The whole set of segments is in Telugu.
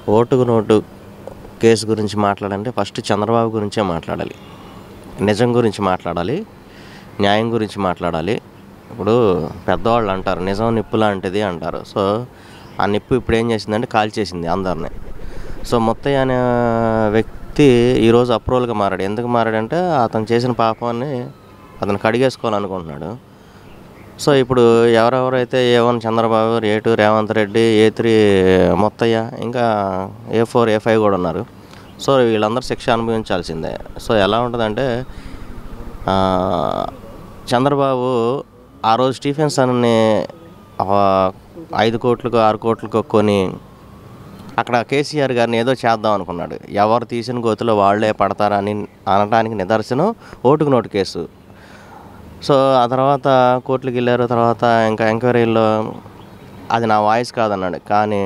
ఓటుకు నోటు కేసు గురించి మాట్లాడాలంటే ఫస్ట్ చంద్రబాబు గురించే మాట్లాడాలి నిజం గురించి మాట్లాడాలి న్యాయం గురించి మాట్లాడాలి ఇప్పుడు పెద్దవాళ్ళు అంటారు నిజం నిప్పు లాంటిది అంటారు సో ఆ నిప్పు ఇప్పుడు ఏం చేసిందంటే కాల్చేసింది అందరిని సో ముత్తయ్య అనే వ్యక్తి ఈరోజు అప్రూవల్గా మారాడు ఎందుకు మారాడంటే అతను చేసిన పాపాన్ని అతను కడిగేసుకోవాలనుకుంటున్నాడు సో ఇప్పుడు ఎవరెవరైతే A one Chandrababu A two Revanth Reddy A three మొత్తయ్య ఇంకా ఏ ఫోర్ ఏ ఫైవ్ కూడా ఉన్నారు సో వీళ్ళందరూ శిక్ష అనుభవించాల్సిందే సో ఎలా ఉంటుందంటే ఆ, చంద్రబాబు ఆ రోజు స్టీఫెన్సన్ని ఆ, ఐదు కోట్లకు ఆరు కోట్లకు కొని అక్కడ కేసీఆర్ గారిని ఏదో చేద్దాం అనుకున్నాడు ఎవరు తీసిన గోతులో వాళ్ళే పడతారని అనడానికి నిదర్శనం ఓటుకు నోటు కేసు సో ఆ తర్వాత కోర్టులకు వెళ్ళారు తర్వాత ఇంకా ఎంక్వైరీలో అది నా వాయిస్ కాదన్నాడు కానీ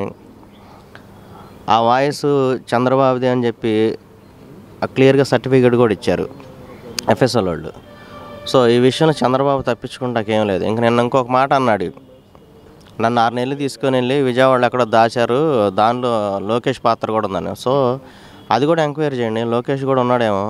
ఆ వాయిస్ చంద్రబాబుది అని చెప్పి క్లియర్గా సర్టిఫికేట్ కూడా ఇచ్చారు ఎఫ్ఎస్ఎల్ వాళ్ళు సో ఈ విషయంలో చంద్రబాబు తప్పించుకుంటాకేం లేదు ఇంక నిన్న ఇంకొక మాట అన్నాడు నన్ను ఆరు నెలలు తీసుకొని వెళ్ళి విజయవాడలో ఎక్కడో దాచారు దానిలో లోకేష్ పాత్ర కూడా ఉందని సో అది కూడా ఎంక్వైరీ చేయండి లోకేష్ కూడా ఉన్నాడేమో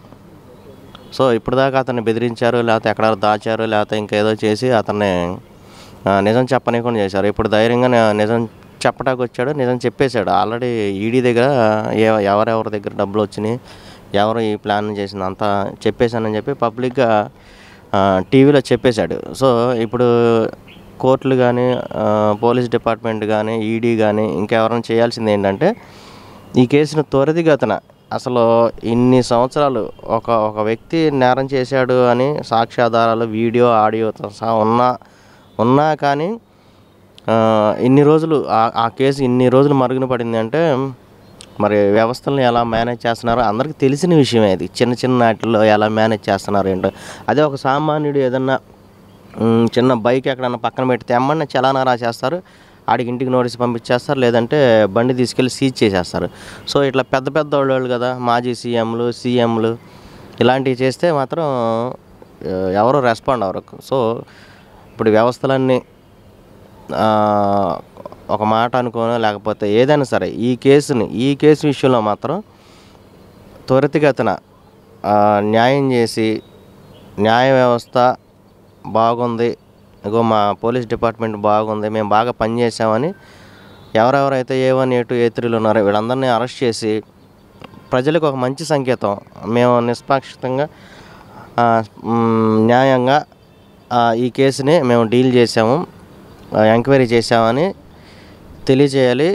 సో ఇప్పుడు దాకా అతన్ని బెదిరించారు లేకపోతే ఎక్కడ దాచారు లేకపోతే ఇంకేదో చేసి అతన్ని ఆ, నిజం చెప్పనీయకుండా చేశారు ఇప్పుడు ధైర్యంగా ని- నిజం చెప్పడానికి వచ్చాడు నిజం చెప్పేశాడు ఆల్రెడీ ఈడీ దగ్గర ఏ- ఎవరెవరి దగ్గర డబ్బులు వచ్చినాయి ఎవరు ఈ ప్లాన్ చేసింది అంతా చెప్పేశానని చెప్పి పబ్లిక్గా టీవీలో చెప్పేశాడు సో ఇప్పుడు కోర్టులు కానీ పోలీస్ డిపార్ట్మెంట్ కానీ ఈడీ కానీ ఇంకెవరైనా చేయాల్సింది ఏంటంటే ఈ కేసును త్వరితగతిన అసలు ఇన్ని సంవత్సరాలు ఒక ఒక వ్యక్తి నేరం చేశాడు అని సాక్ష్యాధారాలు వీడియో ఆడియోతో సహా ఉన్నా ఉన్నా కానీ ఆ, ఇన్ని రోజులు ఆ- ఆ కేసు ఇన్ని రోజులు మరుగున పడింది అంటే మరి వ్యవస్థలను ఎలా మేనేజ్ చేస్తున్నారో అందరికీ తెలిసిన విషయమే ఇది చిన్న చిన్న వాటిల్లో ఎలా మేనేజ్ చేస్తున్నారు ఏంటో అదే ఒక సామాన్యుడు ఏదన్నా ఉమ్, చిన్న బైక్ ఎక్కడన్నా పక్కన పెట్టి తెమ్మని చలానా రాసేస్తారు ఆడికి ఇంటికి నోటీస్ పంపించేస్తారు లేదంటే బండి తీసుకెళ్ళి సీజ్ చేసేస్తారు సో ఇట్లా పెద్ద పెద్ద వాళ్ళు కదా మాజీ సీఎంలు సీఎంలు ఇలాంటివి చేస్తే మాత్రం ఆ, ఎవరు రెస్పాండ్ అవ్వరు సో ఇప్పుడు వ్యవస్థలన్నీ ఆ, ఒక మాట అనుకోనో లేకపోతే ఏదైనా సరే ఈ కేసుని ఈ కేసు విషయంలో మాత్రం త్వరితగతిన ఆ, న్యాయం చేసి న్యాయ వ్యవస్థ బాగుంది ఇగో మా పోలీస్ డిపార్ట్మెంట్ బాగుంది మేము బాగా పనిచేసామని ఎవరెవరైతే ఏ వన్ ఏ టూ ఏ త్రీలు ఉన్నారో వీళ్ళందరినీ అరెస్ట్ చేసి ప్రజలకు ఒక మంచి సంకేతం మేము నిష్పాక్షితంగా ఆ, మ్, న్యాయంగా ఆ, ఈ కేసుని మేము డీల్ చేసాము ఆ, ఎంక్వైరీ చేసామని తెలియజేయాలి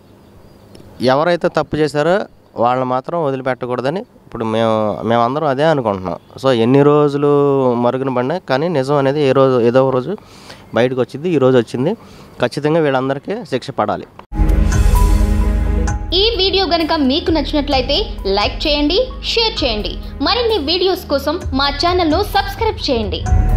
ఎవరైతే తప్పు చేశారో వాళ్ళని మాత్రం వదిలిపెట్టకూడదని ఇప్పుడు మేము మేమందరం అదే అనుకుంటున్నాం సో ఎన్ని రోజులు మరుగున పడినా కానీ నిజం అనేది ఏ రోజు ఏదో ఒక రోజు బయటకు వచ్చింది ఈ రోజు వచ్చింది ఖచ్చితంగా వీళ్ళందరికీ శిక్ష పడాలి ఈ వీడియో గనుక మీకు నచ్చినట్లయితే లైక్ చేయండి షేర్ చేయండి మరిన్ని వీడియోస్ కోసం మా ఛానల్ను సబ్స్క్రైబ్ చేయండి